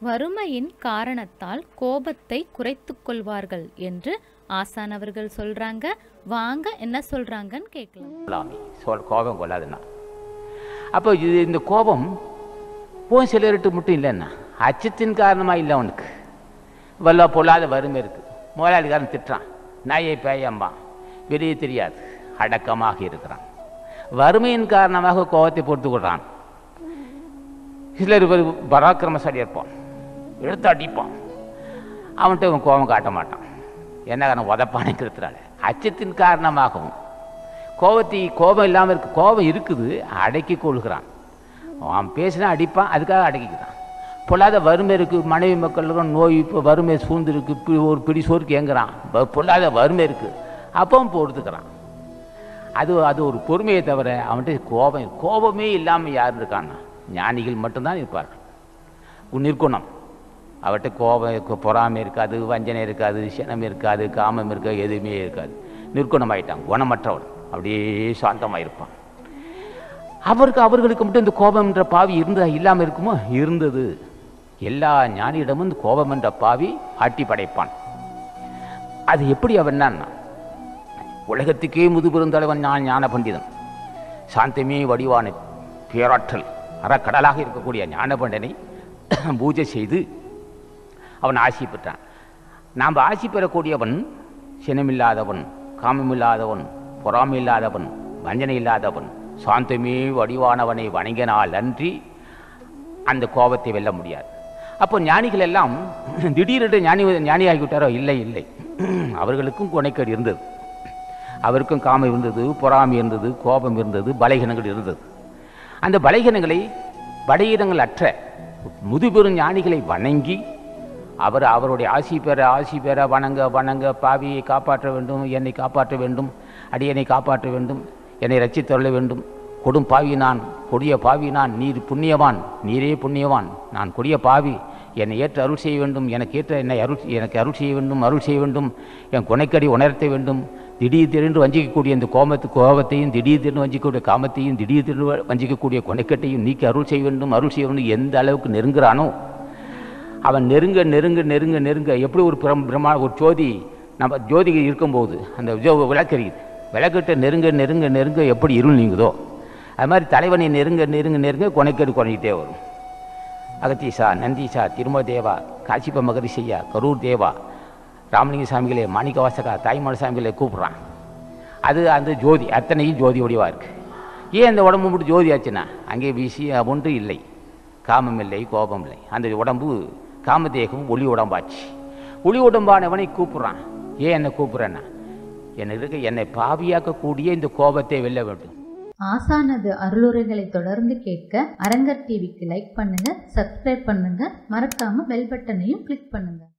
வறுமையின் காரணத்தால் கோபத்தை குறைத்துக் கொள்வார்கள் என்று ஆசான் அவர்கள் சொல்றாங்க வாங்க என்ன சொல்றாங்கன்னு கேட்கலாம் கொள்ளாமை சொல் கோபம் கொள்ளாதுன்னா அப்போ இது இந்த கோபம் போன் சிலர்கிட்ட மட்டும் இல்லைன்னா அச்சத்தின் காரணமாக இல்லை அவனுக்கு வல்ல பொல்லாத வறுமை இருக்குது முதலாளிக்காரன் திட்டுறான் நாயை பேயம்மா வெளியே தெரியாது அடக்கமாக இருக்கிறான் வறுமையின் காரணமாக கோபத்தை பொறுத்து கொள்றான் சிலர் ஒரு பராக்கிரமசாலியாக இருப்பான் எடுத்து அடிப்பான் அவன்கிட்ட இவன் கோபம் காட்ட மாட்டான் என்ன காரணம் உதப்பானுங்கிறதுனால அச்சத்தின் காரணமாகவும் கோபத்தை கோபம் இல்லாமல் இருக்கு கோபம் இருக்குது அடக்கி கொள்கிறான் அவன் பேசினா அடிப்பான் அதுக்காக அடக்கிக்கிறான் பொல்லாத வறுமை இருக்குது மனைவி மக்களுக்கும் நோய் இப்போ வறுமை சூழ்ந்துருக்கு இப்படி ஒரு பிடி சோறுக்கு ஏங்குறான் வ- பொல்லாத வறுமை இருக்குது அப்பவும் பொறுத்துக்கிறான் அது அது ஒரு பொறுமையை தவிர அவன்கிட்ட கோபம் கோபமே இல்லாமல் யார் இருக்கான்னா ஞானிகள் மட்டும்தான் இருப்பார்கள் நிற்குணம் அவர்கிட்ட கோபம் இருக்கு, பொறாமை இருக்காது வஞ்சனை இருக்காது சினம் இருக்காது காமம் இருக்காது எதுவுமே இருக்காது நிற்குணமாயிட்டான் குணமற்றவன் அப்படியே சாந்தமாக இருப்பான் அவருக்கு அவர்களுக்கு மட்டும் இந்த கோபம் என்ற பாவி இருந்தா இல்லாமல் இருக்குமோ இருந்தது எல்லா ஞானியிடமும் இந்த கோபம் என்ற பாவி ஆட்டி படைப்பான் அது எப்படி அவன் உலகத்துக்கே முதுபெருந்தலைவன் ஞான ஞான பண்டிதன் சாந்தமே வடிவான பேராற்றல் அறக்கடலாக இருக்கக்கூடிய ஞான பண்டனை பூஜை செய்து அவன் ஆசி பெற்றான் நாம் ஆசி பெறக்கூடியவன் சினமில்லாதவன் காமமில்லாதவன் பொறாமையில்லாதவன் வஞ்சனை இல்லாதவன் சாந்தமே வடிவானவனை வணங்கினால் அன்றி அந்த கோபத்தை வெல்ல முடியாது அப்போ ஞானிகள் எல்லாம் திடீரென்று ஞானி ஞானியாகிவிட்டாரோ இல்லை இல்லை அவர்களுக்கும் கொனைக்கேடு இருந்தது அவருக்கும் காமம் இருந்தது பொறாமை இருந்தது கோபம் இருந்தது பலகீனங்கள் இருந்தது அந்த பலகீனங்களை பலகீனங்கள் அற்ற முதுபெரும் ஞானிகளை வணங்கி அவர் அவருடைய ஆசி பெற ஆசி பெற வணங்க வணங்க பாவியை காப்பாற்ற வேண்டும் என்னை காப்பாற்ற வேண்டும் அடியனை காப்பாற்ற வேண்டும் என்னை ரட்சித்தருள வேண்டும் கொடும் பாவி நான் கொடிய பாவி நான் நீர் புண்ணியவான் நீரே புண்ணியவான் நான் கொடிய பாவி என்னை ஏற்று அருள் செய்ய வேண்டும் எனக்கு ஏற்ற என்னை அருள் எனக்கு அருள் செய்ய வேண்டும் அருள் செய்ய வேண்டும் என் கொனைக்கடி உணர்த்த வேண்டும் திடீர் திடீர்னு வஞ்சிக்கக்கூடிய இந்த கோபத்து கோபத்தையும் திடீர் திடீர்னு வஞ்சிக்கக்கூடிய காமத்தையும் திடீர் திடீர்னு வஞ்சிக்கக்கூடிய கொனைக்கட்டையும் நீக்கி அருள் செய்ய வேண்டும் அருள் செய்ய வேண்டும் எந்த அளவுக்கு நெருங்குறானோ அவன் நெருங்க நெருங்க நெருங்க நெருங்க எப்படி ஒரு பிரம் பிரம்மா ஒரு ஜோதி நம்ம ஜோதி இருக்கும்போது அந்த ஜோ விளக்கறியுது விளக்கிட்ட நெருங்க நெருங்க நெருங்க எப்படி இருள் நீங்குதோ அது மாதிரி தலைவனை நெருங்க நெருங்க நெருங்க கொனைக்கேடு குறைஞ்சிட்டே வரும் அகத்தீசா நந்தீசா திருமல தேவா காசிப்ப மகரிஷையா கரூர் தேவா ராமலிங்க சாமிகளே மாணிக்க வாசகா தாய்மான சாமிகளே கூப்பிட்றான் அது அந்த ஜோதி அத்தனையும் ஜோதி வடிவாக இருக்குது ஏன் அந்த உடம்பு மட்டும் ஜோதி ஆச்சுன்னா அங்கே வீசி ஒன்று இல்லை காமம் இல்லை கோபம் இல்லை அந்த உடம்பு காமதேகம் ஒளி உடம்பாச்சு ஒளி உடம்பானவனை கூப்பிட்றான் ஏன் என்னை கூப்பிட்றேன்னா என்னை இருக்க என்னை பாவியாக்கக்கூடிய இந்த கோபத்தை வெல்ல வேண்டும் ஆசானது அருளுரைகளை தொடர்ந்து கேட்க அரங்கர் டிவிக்கு லைக் பண்ணுங்க சப்ஸ்கிரைப் பண்ணுங்க மறக்காம பெல் பட்டனையும் கிளிக் பண்ணுங்க